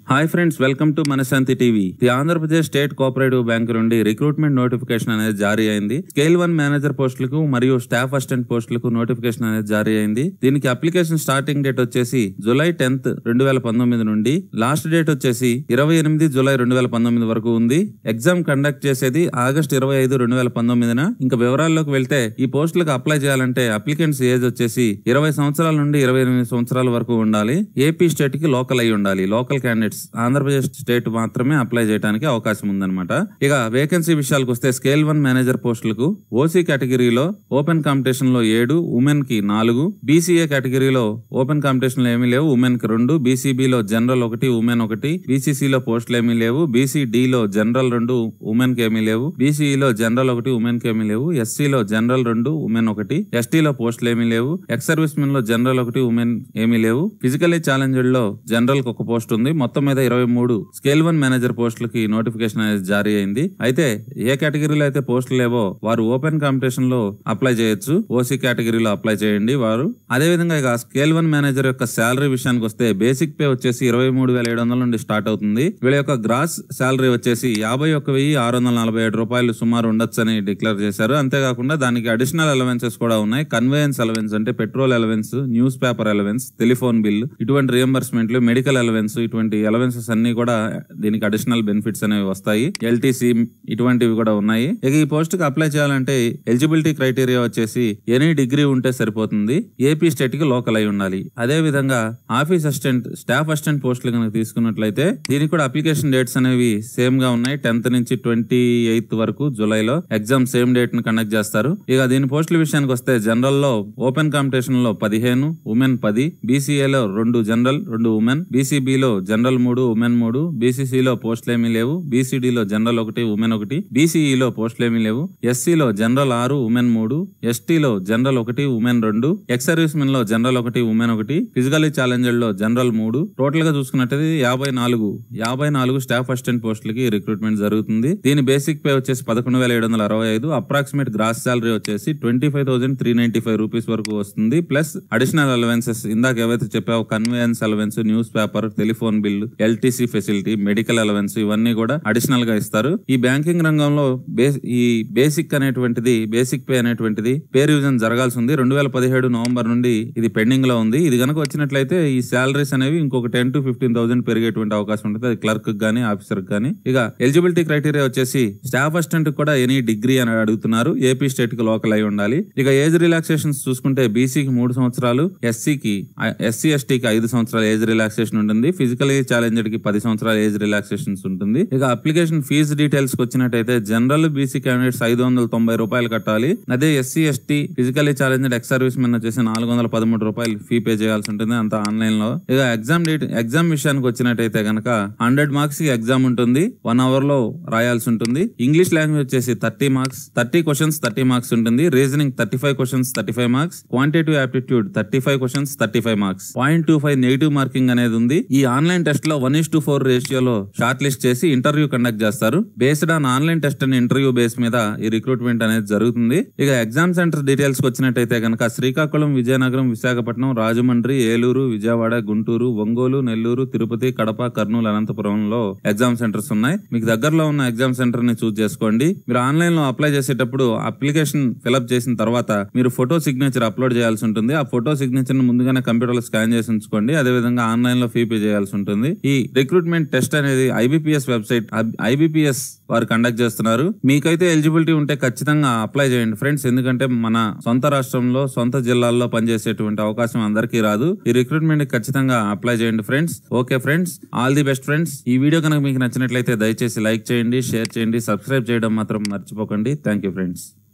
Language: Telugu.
hi friends welcome to Manashanthi TV the Andhra Pradesh state cooperative bank నుండి రిక్రూట్మెంట్ నోటిఫికేషన్ అనేది జారీ అయింది స్కేల్ వన్ మేనేజర్ పోస్టులకు మరియు స్టాఫ్ అసిస్టెంట్ పోస్టులకు నోటిఫికేషన్ అనేది జారీ అయింది దీనికి అప్లికేషన్ స్టార్టింగ్ డేట్ వచ్చేసి జూలై టెన్త్ రెండు వేల పంతొమ్మిది నుండి లాస్ట్ డేట్ వచ్చేసి ఇరవై ఎనిమిది జూలై రెండు వేల పంతొమ్మిది వరకు ఉంది ఎగ్జామ్ కండక్ట్ చేసేది ఆగస్ట్ ఇరవై ఐదు రెండు వేల పంతొమ్మిదిన ఇంకా వివరాల్లోకి వెళ్తే ఈ పోస్టులకు అప్లై చేయాలంటే అప్లికెంట్స్ ఏజ్ వచ్చేసి ఇరవై సంవత్సరాల నుండి ఇరవై ఎనిమిది సంవత్సరాల వరకు ఉండాలి ఏపీ స్టేట్ కి లోకల్ అయి ఉండాలి లోకల్ క్యాండిడేట్స్ ఆంధ్రప్రదేశ్ స్టేట్ మాత్రమే అప్లై చేయడానికి అవకాశం ఉందన్నమాట ఇక వేకెన్సీ విషయాలకు వస్తే స్కేల్ వన్ మేనేజర్ పోస్టులకు ఓసీ కేటగిరీలో ఓపెన్ కాంపిటీషన్ లో ఏడు ఉమెన్ కి నాలుగు బీసీఏ కేటగిరీలో ఓపెన్ కాంపిటీషన్ లో ఏమీ లేవు ఉమెన్ కి రెండు బీసీబీలో జనరల్ ఒకటి ఉమెన్ ఒకటి బీసీసీలో పోస్టులు ఏమీ లేవు బీసీడీలో జనరల్ రెండు ఉమెన్ కి ఏమీ లేవు బీసీఈలో జనరల్ ఒకటి ఉమెన్ కి ఏమీ లేవు ఎస్సీలో జనరల్ రెండు ఉమెన్ ఒకటి ఎస్టీలో పోస్టులు ఏమీ లేవు ఎక్స్ సర్వీస్ మెన్ లో జనరల్ ఒకటి ఉమెన్ ఏమీ లేవు ఫిజికల్లీ ఛాలెంజ్డ్ లో జనరల్ కి ఒక పోస్ట్ ఉంది మొత్తం మీద ఇరవై మూడు స్కేల్ వన్ మేనేజర్ పోస్టులకి నోటిఫికేషన్ అనేది జారీ అయింది అయితే ఏ కేటగిరీలో అయితే పోస్టులు లేవో వారు ఓపెన్ కాంపిటీషన్ లో అప్లై చేయొచ్చు ఓసీ కేటగిరీలో అప్లై చేయండి వారు అదే విధంగా ఇక స్కేల్ వన్ మేనేజర్ యొక్క శాలరీ విషయానికి వస్తే బేసిక్ పే వచ్చేసి ఇరవై మూడు వేల ఏడు వందల నుండి స్టార్ట్ అవుతుంది వీళ్ళ యొక్క గ్రాస్ శాలరీ వచ్చేసి యాభై ఒక్క వెయ్యి ఆరు వందల నలభై ఏడు రూపాయలు సుమారు ఉండొచ్చు అని డిక్లేర్ చేశారు అంతేకాకుండా దానికి అడిషనల్ అలవెన్సెస్ కూడా ఉన్నాయి కన్వేయన్స్ అలవెన్స్ అంటే petrol allowance news newspaper allowance telephone bill ఇటువంటి రియంబర్స్మెంట్లు మెడికల్ అలవెన్స్ ఇటువంటి అలవెన్సెస్ అన్ని కూడా దీనికి అడిషనల్ బెనిఫిట్స్ అనేవి వస్తాయి ఎల్టీసీ ఇటువంటివి కూడా ఉన్నాయి ఇక ఈ పోస్ట్ కి అప్లై చేయాలంటే ఎలిజిబిలిటీ క్రైటీరియా వచ్చేసి ఎనీ డిగ్రీ ఉంటే సరిపోతుంది ఏపీ స్టేట్ కి లోకల్ అయి ఉండాలి అదే విధంగా ఆఫీస్ అసిస్టెంట్ స్టాఫ్ అసిస్టెంట్ పోస్టులు కనుక తీసుకున్నట్లయితే దీనికి కూడా అప్లికేషన్ డేట్స్ అనేవి సేమ్ గా ఉన్నాయి టెన్త్ నుంచి ట్వంటీ ఎయిత్ వరకు జూలైలో ఎగ్జామ్ సేమ్ డేట్ ని కండక్ట్ చేస్తారు ఇక దీని పోస్టుల విషయానికి వస్తే జనరల్ లో ఓపెన్ కాంపిటీషన్ లో పదిహేను ఉమెన్ పది బీసీఏలో రెండు జనరల్ రెండు ఉమెన్ బీసీబీలో జనరల్ మూడు ఉమెన్ మూడు బీసీసీలో పోస్టులు ఏమీ లేవు బీసీడీలో జనరల్ ఒకటి ఉమెన్ ఒకటి బీసీఈలో పోస్టులు ఏమీ లేవు ఎస్సీలో జనరల్ ఆరు ఉమెన్ మూడు ఎస్టీలో జనరల్ ఒకటి ఉమెన్ రెండు ఎక్స్ సర్వీస్ మెన్ లో జనరల్ ఒకటి ఉమెన్ ఒకటి ఫిజికల్లీ ఛాలెంజర్ లో జనరల్ మూడు టోటల్ గా చూసుకున్నట్టయితే యాభై నాలుగు యాభై నాలుగు స్టాఫ్ అసిస్టెంట్ పోస్టులకి రిక్రూట్మెంట్ జరుగుతుంది దీని బేసిక్ పే వచ్చేసి పదకొండు వేల ఏడు వందల అరవై ఐదు అప్రాక్సిమేట్ గ్రాస్ సాలరీ వచ్చేసి twenty five thousand three ninety five rupees వరకు వస్తుంది ప్లస్ అడిషనల్ అలవెన్సెస్ ఇందాక ఏవైతే చెప్పావో conveyance allowance news paper telephone bill LTC facility medical allowance ఇవన్నీ కూడా అడిషనల్ గా ఇస్తారు ఈ బ్యాంకింగ్ రంగంలో బేస్ ఈ బేసిక్ అనేటువంటిది బేసిక్ పే అనేటువంటిది పే రివిజన్ జరగాల్సి ఉంది రెండు వేల పదిహేడు నవంబర్ నుండి ఇది పెండింగ్ లో ఉంది ఇది కనుక వచ్చినట్లయితే ఈ శాలరీస్ అనేవి ఇంకొక టెన్ టు ఫిఫ్టీన్ థౌసండ్ పెరిగేటువంటి అవకాశం ఉంటుంది అది క్లర్క్ గానీ ఆఫీసర్ గానీ ఇక ఎలిజిబిలిటీ క్రైటీరియా వచ్చేసి స్టాఫ్ అసిస్టెంట్ కూడా ఎనీ డిగ్రీ అని అడుగుతున్నారు ఏపీ స్టేట్ కి లోకల్ అయి ఉండాలి ఇక ఏజ్ రిలాక్సేషన్స్ చూసుకుంటే బీసీకి మూడు సంవత్సరాలు ఎస్సీకి ఎస్సీ ఎస్టీకి ఐదు సంవత్సరాల ఏజ్ రిలాక్సేషన్ ఉంటుంది ఫిజికలీ ఛాలెంజ్డ్ కి పది సంవత్సరాల ఏజ్ రిలాక్సేషన్స్ ఉంటుంది ఇక అప్లికేషన్ ఫీజు డీటెయిల్స్ కి వచ్చినట్టయితే జనరల్ బీసీ క్యాండిడేట్స్ ఐదు వందల తొంభై రూపాయలు కట్టాలి అదే SC ST physically challenged ex servicemen వచ్చేసి నాలుగు వందల పదమూడు రూపాయలు ఫీ పే చేయాల్సి ఉంటుంది అంత ఆన్లైన్ లో ఇక ఎగ్జామ్ డేట్ ఎగ్జామ్ విషయానికి వచ్చినట్టయితే గనక హండ్రెడ్ మార్క్స్ కి ఎగ్జామ్ ఉంటుంది వన్ అవర్ లో రాయాల్సి ఉంటుంది ఇంగ్లీష్ లాంగ్వేజ్ వచ్చేసి thirty marks thirty questions thirty marks ఉంటుంది reasoning thirty five questions thirty five marks quantitative aptitude thirty five questions thirty five marks point two five negative marking అనేది ఉంది ఈ ఆన్లైన్ టెస్ట్ లో వన్ ఇస్ టు ఫోర్ రేషియోలో షార్ట్ లిస్ట్ చేసి ఇంటర్వ్యూ కండక్ట్ చేస్తారు based on online test and interview base మీద ఈ రిక్రూట్మెంట్ అనేది జరుగుతుంది ఇక ఎగ్జామ్ సెంటర్ డీటెయిల్స్ కి వచ్చినట్టయితే కనుక శ్రీకాకుళం విజయనగరం విశాఖపట్నం రాజమండ్రి ఏలూరు విజయవాడ గుంటూరు ఒంగోలు నెల్లూరు తిరుపతి కడప కర్నూలు అనంతపురంలో ఎగ్జామ్ సెంటర్స్ ఉన్నాయి మీకు దగ్గరలో ఉన్న ఎగ్జామ్ సెంటర్ ని చూస్ చేసుకోండి మీరు ఆన్లైన్ లో అప్లై చేసేటప్పుడు అప్లికేషన్ ఫిల్అప్ చేసిన తర్వాత మీరు ఫోటో సిగ్నేచర్ అప్లోడ్ చేయాల్సి ఉంటుంది ఆ ఫోటో సిగ్నేచర్ ని ముందుగానే కంప్యూటర్ లో స్కాన్ చేసి ఉంచుకోండి అదే విధంగా ఆన్లైన్ లో ఫీ పే చేయాల్సి ఉంటుంది ఈ రిక్రూట్మెంట్ టెస్ట్ అనేది ఐబిపిఎస్ వెబ్సైట్ ఐబిపిఎస్ వారు కండక్ట్ చేస్తున్నారు మీకైతే ఎలిజిబిలిటీ ఉంటే ఖచ్చితంగా అప్లై చేయండి ఫ్రెండ్స్ ఎందుకంటే మన సొంత రాష్ట్రంలో సొంత జిల్లాల్లో పనిచేసేటువంటి అవకాశం అందరికీ రాదు ఈ రిక్రూట్మెంట్ ఖచ్చితంగా అప్లై చేయండి friends okay friends all the best friends ఈ వీడియో కనుక మీకు నచ్చినట్లయితే దయచేసి లైక్ చేయండి షేర్ చేయండి సబ్స్క్రైబ్ చేయడం మాత్రం మర్చిపోకండి థ్యాంక్ యూ ఫ్రెండ్స్